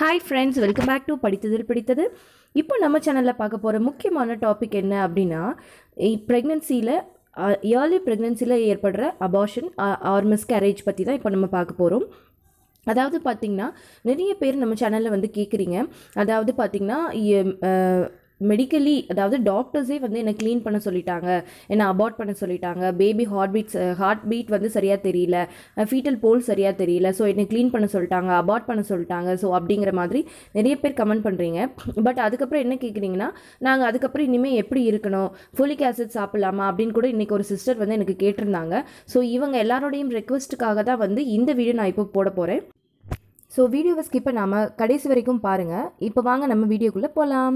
hi friends welcome back to படித்ததில் பிடித்தது இப்போ நம்ம சேனலில் பார்க்க போகிற முக்கியமான டாபிக் என்ன அப்படின்னா ப்ரெக்னென்சியில் ஏர்லி ப்ரெக்னென்சியில் ஏற்படுற அபார்ஷன் ஆர் மிஸ்கேரேஜ் பற்றி தான் இப்போ நம்ம பார்க்க போகிறோம் அதாவது பார்த்திங்கன்னா நிறைய பேர் நம்ம சேனலில் வந்து கேட்குறீங்க அதாவது பார்த்திங்கன்னா மெடிக்கலி அதாவது டாக்டர்ஸே வந்து என்னை க்ளீன் பண்ண சொல்லிட்டாங்க என்னை அபார்ட் பண்ண சொல்லிட்டாங்க baby heart beats heart beat வந்து சரியாக தெரியல ஃபீட்டல் போல் சரியாக தெரியல ஸோ என்னை க்ளீன் பண்ண சொல்லிட்டாங்க அபார்ட் பண்ண சொல்லிட்டாங்க ஸோ அப்படிங்கிற மாதிரி நிறைய பேர் கமெண்ட் பண்ணுறீங்க பட் அதுக்கப்புறம் என்ன கேட்குறீங்கன்னா நாங்கள் அதுக்கப்புறம் இனிமேல் எப்படி இருக்கணும் ஃபோலிக் ஆசிட் சாப்பிட்லாமா அப்படின்னு கூட இன்றைக்கி ஒரு சிஸ்டர் வந்து எனக்கு கேட்டிருந்தாங்க ஸோ இவங்க எல்லாரோடையும் ரெக்வஸ்ட்டுக்காக தான் வந்து இந்த வீடியோ நான் இப்போ போட போகிறேன் ஸோ வீடியோவை ஸ்கிப் பண்ணாமல் கடைசி வரைக்கும் பாருங்கள் இப்போ வாங்க நம்ம வீடியோக்குள்ளே போகலாம்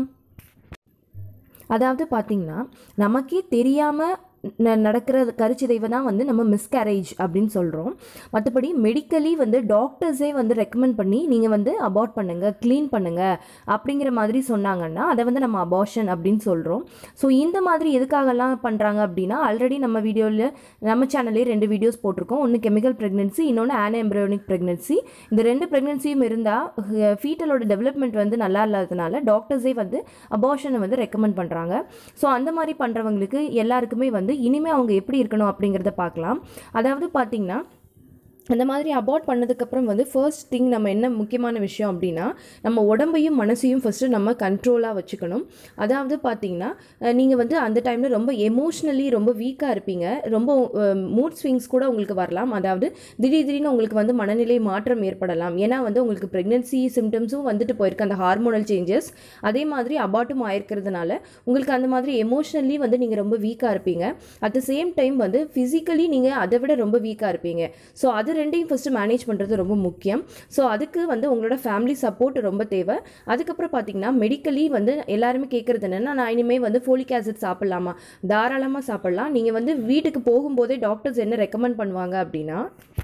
அதாவது பார்த்திங்கன்னா நமக்கே தெரியாமல் நடக்கிற கருச்சிதைவை தான் வந்து நம்ம மிஸ்கேரேஜ் அப்படின்னு சொல்கிறோம் மற்றபடி மெடிக்கலி வந்து டாக்டர்ஸே வந்து ரெக்கமெண்ட் பண்ணி நீங்கள் வந்து அபார்ட் பண்ணுங்கள் க்ளீன் பண்ணுங்கள் அப்படிங்கிற மாதிரி சொன்னாங்கன்னா அதை வந்து நம்ம அபார்ஷன் அப்படின்னு சொல்கிறோம் ஸோ இந்த மாதிரி எதுக்காகலாம் பண்ணுறாங்க அப்படின்னா ஆல்ரெடி நம்ம வீடியோவில் நம்ம சேனல்லே ரெண்டு வீடியோஸ் போட்டிருக்கோம் ஒன்று கெமிக்கல் ப்ரெக்னென்சி இன்னொன்று ஆன எம்ப்ரோனிக் ப்ரெக்னென்சி இந்த ரெண்டு ப்ரெக்னென்சியும் இருந்தால் ஃபீட்டலோட டெவலப்மெண்ட் வந்து நல்லா இல்லாததுனால டாக்டர்ஸே வந்து அபார்ஷனை வந்து ரெக்கமெண்ட் பண்ணுறாங்க ஸோ அந்த மாதிரி பண்ணுறவங்களுக்கு எல்லாருக்குமே வந்து இனிமேல் அவங்க எப்படி இருக்கணும் அப்படிங்கிறத பார்க்கலாம் அதாவது பார்த்திங்கன்னா அந்த மாதிரி அபார்ட் பண்ணதுக்கப்புறம் வந்து ஃபர்ஸ்ட் திங் நம்ம என்ன முக்கியமான விஷயம் அப்படின்னா நம்ம உடம்பையும் மனசையும் ஃபஸ்ட்டு நம்ம கண்ட்ரோலாக வச்சுக்கணும் அதாவது பார்த்தீங்கன்னா நீங்கள் வந்து அந்த டைமில் ரொம்ப எமோஷ்னலி ரொம்ப வீக்காக இருப்பீங்க ரொம்ப மூட் ஸ்விங்ஸ் கூட உங்களுக்கு வரலாம் அதாவது திடீர் திடீர்னு உங்களுக்கு வந்து மனநிலை மாற்றம் ஏற்படலாம் ஏன்னா வந்து உங்களுக்கு ப்ரெக்னென்சி சிம்டம்ஸும் வந்துட்டு போயிருக்கு அந்த ஹார்மோனல் சேஞ்சஸ் அதே மாதிரி அபார்ட்டும் ஆயிருக்கிறதுனால உங்களுக்கு அந்த மாதிரி எமோஷ்னலி வந்து நீங்கள் ரொம்ப வீக்காக இருப்பீங்க அட் த சேம் டைம் வந்து ஃபிசிக்கலி நீங்கள் அதை விட ரொம்ப வீக்காக இருப்பீங்க ஸோ அது ரெண்டையும் ஃபஸ்ட்டு மேனேஜ் பண்ணுறது ரொம்ப முக்கியம் ஸோ அதுக்கு வந்து உங்களோட ஃபேமிலி சப்போர்ட் ரொம்ப தேவை அதுக்கப்புறம் பார்த்தீங்கன்னா மெடிக்கலி வந்து எல்லாருமே கேட்குறது என்னென்னா நான் இனிமேல் வந்து ஃபோலிக் ஆசிட் சாப்பிட்லாமா தாராளமாக சாப்பிட்லாம் நீங்கள் வந்து வீட்டுக்கு போகும்போதே டாக்டர்ஸ் என்ன ரெக்கமெண்ட் பண்ணுவாங்க அப்படின்னா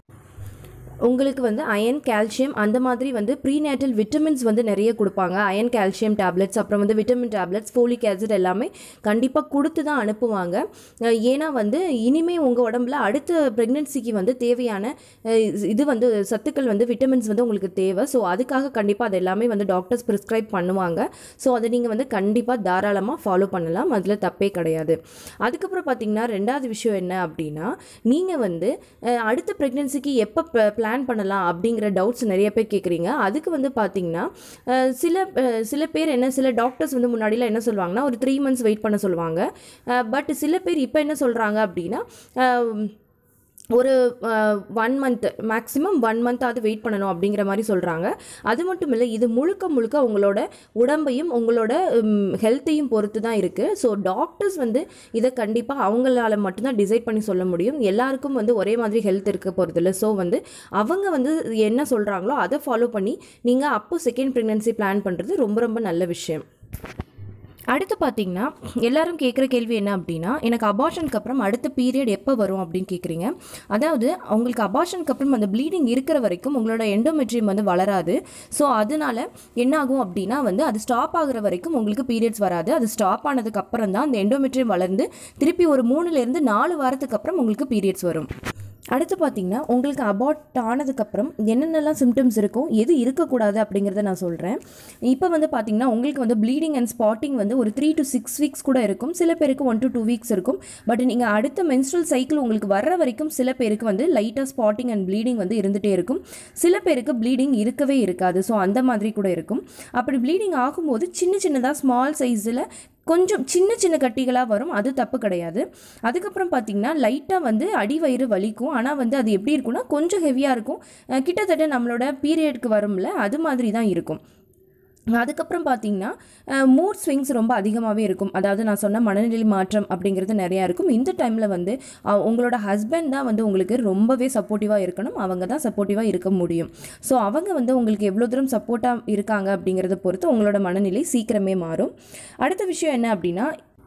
உங்களுக்கு வந்து அயன் கால்சியம் அந்த மாதிரி வந்து ப்ரீநேட்டல் விட்டமின்ஸ் வந்து நிறைய கொடுப்பாங்க அயன் கால்சியம் டேப்லெட்ஸ் அப்புறம் வந்து விட்டமின் டேப்லெட்ஸ் ஃபோலிக் ஆசிட் எல்லாமே கண்டிப்பாக கொடுத்து தான் அனுப்புவாங்க ஏன்னா வந்து இனிமே உங்கள் உடம்புல அடுத்த ப்ரெக்னென்சிக்கு வந்து தேவையான இது வந்து சத்துக்கள் வந்து விட்டமின்ஸ் வந்து உங்களுக்கு தேவை ஸோ அதுக்காக கண்டிப்பாக அது எல்லாமே வந்து டாக்டர்ஸ் ப்ரிஸ்கிரைப் பண்ணுவாங்க ஸோ அதை நீங்கள் வந்து கண்டிப்பாக தாராளமாக ஃபாலோ பண்ணலாம் அதில் தப்பே கிடையாது அதுக்கப்புறம் பார்த்தீங்கன்னா ரெண்டாவது விஷயம் என்ன அப்படின்னா நீங்கள் வந்து அடுத்த ப்ரெக்னென்சிக்கு எப்போ பிளான் பிளான் பண்ணலாம் அப்படிங்கிற டவுட்ஸ் நிறைய பேர் கேட்குறீங்க அதுக்கு வந்து பார்த்தீங்கன்னா சில சில பேர் என்ன சில டாக்டர்ஸ் வந்து முன்னாடிலாம் என்ன சொல்லுவாங்கன்னா ஒரு த்ரீ மந்த்ஸ் வெயிட் பண்ண சொல்லுவாங்க பட் சில பேர் இப்போ என்ன சொல்கிறாங்க அப்படின்னா ஒரு ஒன் மந்த் மேக்ஸிமம் ஒன் மந்த்தாவது வெயிட் பண்ணணும் அப்படிங்கிற மாதிரி சொல்கிறாங்க அது மட்டும் இல்லை இது முழுக்க முழுக்க உங்களோட உடம்பையும் உங்களோட ஹெல்த்தையும் பொறுத்து தான் இருக்குது ஸோ டாக்டர்ஸ் வந்து இதை கண்டிப்பாக அவங்களால மட்டும்தான் டிசைட் பண்ணி சொல்ல முடியும் எல்லாருக்கும் வந்து ஒரே மாதிரி ஹெல்த் இருக்க போகிறதில்ல ஸோ வந்து அவங்க வந்து என்ன சொல்கிறாங்களோ அதை ஃபாலோ பண்ணி நீங்கள் அப்போ செகண்ட் ப்ரெக்னென்சி பிளான் பண்ணுறது ரொம்ப ரொம்ப நல்ல விஷயம் அடுத்து பார்த்தீங்கன்னா எல்லாரும் கேட்குற கேள்வி என்ன அப்படின்னா எனக்கு அபார்ஷனுக்கு அப்புறம் அடுத்த பீரியட் எப்போ வரும் அப்படின்னு கேட்குறீங்க அதாவது உங்களுக்கு அபார்ஷனுக்கு அப்புறம் அந்த ப்ளீடிங் இருக்கிற வரைக்கும் உங்களோட எண்டோமெட்ரியம் வந்து வளராது ஸோ அதனால என்ன ஆகும் அப்படின்னா வந்து அது ஸ்டாப் ஆகுற வரைக்கும் உங்களுக்கு பீரியட்ஸ் வராது அது ஸ்டாப் ஆனதுக்கு அப்புறம் தான் அந்த எண்டோமெட்ரியம் வளர்ந்து திருப்பி ஒரு மூணுலேருந்து நாலு வாரத்துக்கு அப்புறம் உங்களுக்கு பீரியட்ஸ் வரும் அடுத்து பார்த்தீங்கன்னா உங்களுக்கு அபார்ட் ஆனதுக்கப்புறம் என்னென்னலாம் சிம்டம்ஸ் இருக்கும் எது இருக்கக்கூடாது அப்படிங்கிறத நான் சொல்கிறேன் இப்போ வந்து பார்த்தீங்கன்னா உங்களுக்கு வந்து ப்ளீடிங் அண்ட் ஸ்பாட்டிங் வந்து ஒரு த்ரீ டு சிக்ஸ் வீக்ஸ் கூட இருக்கும் சில பேருக்கு ஒன் டு டூ வீக்ஸ் இருக்கும் பட் நீங்கள் அடுத்த மென்ஸ்ட்ரல் சைக்கிள் உங்களுக்கு வர்ற வரைக்கும் சில பேருக்கு வந்து லைட்டாக ஸ்பாட்டிங் அண்ட் ப்ளீடிங் வந்து இருந்துகிட்டே இருக்கும் சில பேருக்கு ப்ளீடிங் இருக்கவே இருக்காது ஸோ அந்த மாதிரி கூட இருக்கும் அப்படி ப்ளீடிங் ஆகும்போது சின்ன சின்னதாக ஸ்மால் சைஸில் கொஞ்சம் சின்ன சின்ன கட்டிகளாக வரும் அது தப்பு கிடையாது அதுக்கப்புறம் பார்த்திங்கன்னா லைட்டாக வந்து அடி வயிறு வலிக்கும் ஆனால் வந்து அது எப்படி இருக்கும்னா கொஞ்சம் ஹெவியாக இருக்கும் கிட்டத்தட்ட நம்மளோட பீரியடுக்கு வரும்ல அது மாதிரி தான் இருக்கும் அதுக்கப்புறம் பார்த்தீங்கன்னா மூட் ஸ்விங்ஸ் ரொம்ப அதிகமாகவே இருக்கும் அதாவது நான் சொன்ன மனநிலை மாற்றம் அப்படிங்கிறது நிறையா இருக்கும் இந்த டைமில் வந்து உங்களோட ஹஸ்பண்ட் தான் வந்து உங்களுக்கு ரொம்பவே சப்போர்ட்டிவாக இருக்கணும் அவங்க தான் சப்போர்ட்டிவாக இருக்க முடியும் ஸோ அவங்க வந்து உங்களுக்கு எவ்வளோ தூரம் சப்போர்ட்டாக இருக்காங்க அப்படிங்கிறத பொறுத்து உங்களோட மனநிலை சீக்கிரமே மாறும் அடுத்த விஷயம் என்ன அப்படின்னா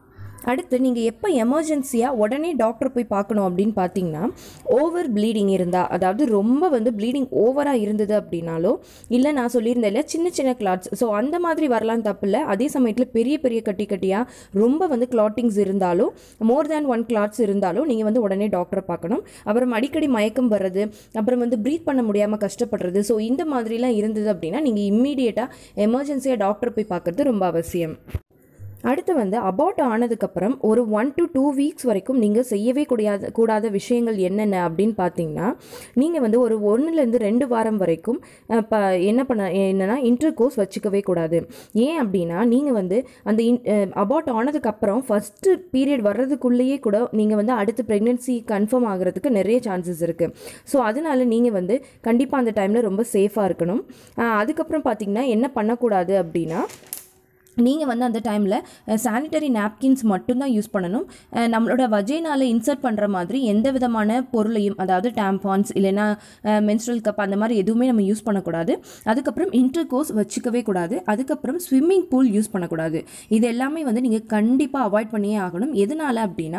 அடுத்து நீங்கள் எப்போ எமர்ஜென்சியாக உடனே டாக்டர் போய் பார்க்கணும் அப்படின்னு பார்த்தீங்கன்னா ஓவர் ப்ளீடிங் இருந்தால் அதாவது ரொம்ப வந்து ப்ளீடிங் ஓவராக இருந்தது அப்படின்னாலோ இல்லை நான் சொல்லியிருந்தேன் இல்லையா சின்ன சின்ன கிளாட்ஸ் ஸோ அந்த மாதிரி வரலாம் தப்பு இல்லை அதே சமயத்தில் பெரிய பெரிய கட்டி கட்டியாக ரொம்ப வந்து கிளாட்டிங்ஸ் இருந்தாலும் மோர் தேன் ஒன் கிளாட்ஸ் இருந்தாலும் நீங்கள் வந்து உடனே டாக்டரை பார்க்கணும் அப்புறம் அடிக்கடி மயக்கம் வர்றது அப்புறம் வந்து ப்ரீத் பண்ண முடியாமல் கஷ்டப்படுறது ஸோ இந்த மாதிரிலாம் இருந்தது அப்படின்னா நீங்கள் இம்மீடியட்டாக எமர்ஜென்சியாக டாக்டரை போய் பார்க்குறது ரொம்ப அவசியம் அடுத்து வந்து அபார்ட் ஆனதுக்கப்புறம் ஒரு ஒன் டு டூ வீக்ஸ் வரைக்கும் நீங்கள் செய்யவே கூடாத கூடாத விஷயங்கள் என்னென்ன அப்படின்னு பார்த்தீங்கன்னா நீங்கள் வந்து ஒரு ஒன்றுலேருந்து ரெண்டு வாரம் வரைக்கும் இப்போ என்ன பண்ண என்னென்னா இன்டர் கோர்ஸ் வச்சுக்கவே கூடாது ஏன் அப்படின்னா நீங்கள் வந்து அந்த அபார்ட் ஆனதுக்கப்புறம் ஃபஸ்ட்டு பீரியட் வர்றதுக்குள்ளேயே கூட நீங்கள் வந்து அடுத்து ப்ரெக்னென்சி கன்ஃபார்ம் ஆகிறதுக்கு நிறைய சான்சஸ் இருக்குது ஸோ அதனால நீங்கள் வந்து கண்டிப்பாக அந்த டைமில் ரொம்ப சேஃபாக இருக்கணும் அஹ் அதுக்கப்புறம் பார்த்தீங்கன்னா என்ன பண்ணக்கூடாது அப்படின்னா நீங்கள் வந்து அந்த டைமில் சானிட்டரி நாப்கின்ஸ் மட்டும்தான் யூஸ் பண்ணணும் அஹ் நம்மளோட வஜைனால இன்சர்ட் பண்ணுற மாதிரி எந்த விதமான பொருளையும் அதாவது டேம்பான்ஸ் இல்லைன்னா மென்ஸ்ட்ரல் கப் அந்த மாதிரி எதுவுமே நம்ம யூஸ் பண்ணக்கூடாது அதுக்கப்புறம் இன்டர் கோர்ஸ் வச்சுக்கவே கூடாது அதுக்கப்புறம் ஸ்விம்மிங் பூல் யூஸ் பண்ணக்கூடாது இது எல்லாமே வந்து நீங்கள் கண்டிப்பாக அவாய்ட் பண்ணியே ஆகணும் எதனால அப்படின்னா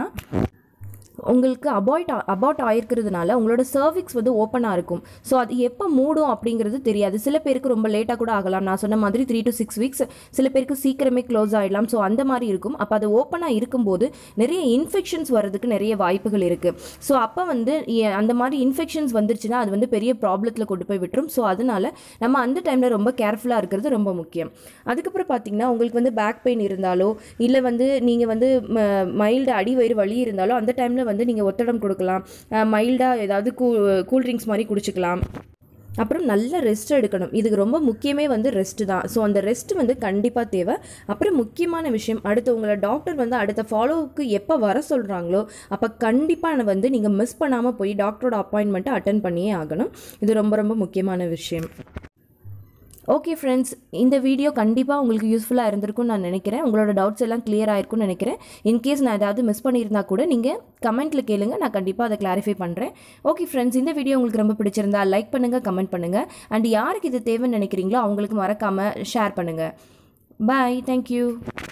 உங்களுக்கு அபாய்ட் அபார்ட் ஆயிருக்கிறதுனால உங்களோட சர்விக்ஸ் வந்து ஓப்பனாக இருக்கும் ஸோ அது எப்போ மூடும் அப்படிங்கிறது தெரியாது சில பேருக்கு ரொம்ப லேட்டாக கூட ஆகலாம் நான் சொன்ன மாதிரி த்ரீ டு சிக்ஸ் வீக்ஸ் சில பேருக்கு சீக்கிரமே க்ளோஸ் ஆகிடலாம் ஸோ அந்த மாதிரி இருக்கும் அப்போ அது ஓப்பனாக இருக்கும்போது நிறைய இன்ஃபெக்ஷன்ஸ் வர்றதுக்கு நிறைய வாய்ப்புகள் இருக்குது ஸோ அப்போ வந்து எ- அந்த மாதிரி இன்ஃபெக்ஷன்ஸ் வந்துருச்சுன்னா அது வந்து பெரிய ப்ராப்ளத்தில் கொண்டு போய் விட்டுரும் ஸோ அதனால நம்ம அந்த டைமில் ரொம்ப கேர்ஃபுல்லாக இருக்கிறது ரொம்ப முக்கியம் அதுக்கப்புறம் பார்த்தீங்கன்னா உங்களுக்கு வந்து பேக் பெயின் இருந்தாலோ இல்லை வந்து நீங்கள் வந்து மைல்டு அடி வயிறு வலி இருந்தாலோ அந்த டைமில் வந்து நீங்கள் ஒத்தடம் கொடுக்கலாம் மைல்டாக ஏதாவது கூ கூல் ட்ரிங்க்ஸ் மாதிரி குடிச்சிக்கலாம் அப்புறம் நல்ல ரெஸ்ட் எடுக்கணும் இதுக்கு ரொம்ப முக்கியமே வந்து ரெஸ்ட் தான் ஸோ அந்த ரெஸ்ட் வந்து கண்டிப்பாக தேவை அப்புறம் முக்கியமான விஷயம் அடுத்து உங்களை டாக்டர் வந்து அடுத்த ஃபாலோவுக்கு எப்போ வர சொல்கிறாங்களோ அப்போ கண்டிப்பாக வந்து நீங்கள் மிஸ் பண்ணாமல் போய் டாக்டரோட அப்பாயின்மெண்ட்டை அட்டன் பண்ணியே ஆகணும் இது ரொம்ப ரொம்ப முக்கியமான விஷயம் ஓகே ஃப்ரெண்ட்ஸ் இந்த வீடியோ கண்டிப்பாக உங்களுக்கு யூஸ்ஃபுல்லாக இருந்திருக்கும்னு நான் நினைக்கிறேன் உங்களோட டவுட்ஸ் எல்லாம் clear ஆயிருக்கும்னு நினைக்கிறேன் இன்கேஸ் நான் ஏதாவது மிஸ் பண்ணியிருந்தா கூட நீங்கள் கமெண்ட்டில் கேளுங்க நான் கண்டிப்பாக அதை கிளாரிஃபை பண்ணுறேன் ஓகே ஃப்ரெண்ட்ஸ் இந்த வீடியோ உங்களுக்கு ரொம்ப பிடிச்சிருந்தா லைக் பண்ணுங்கள் கமெண்ட் பண்ணுங்கள் அண்ட் யாருக்கு இது தேவைன்னு நினைக்கிறீங்களோ அவங்களுக்கு மறக்காமல் ஷேர் பண்ணுங்கள் பாய் தேங்க்யூ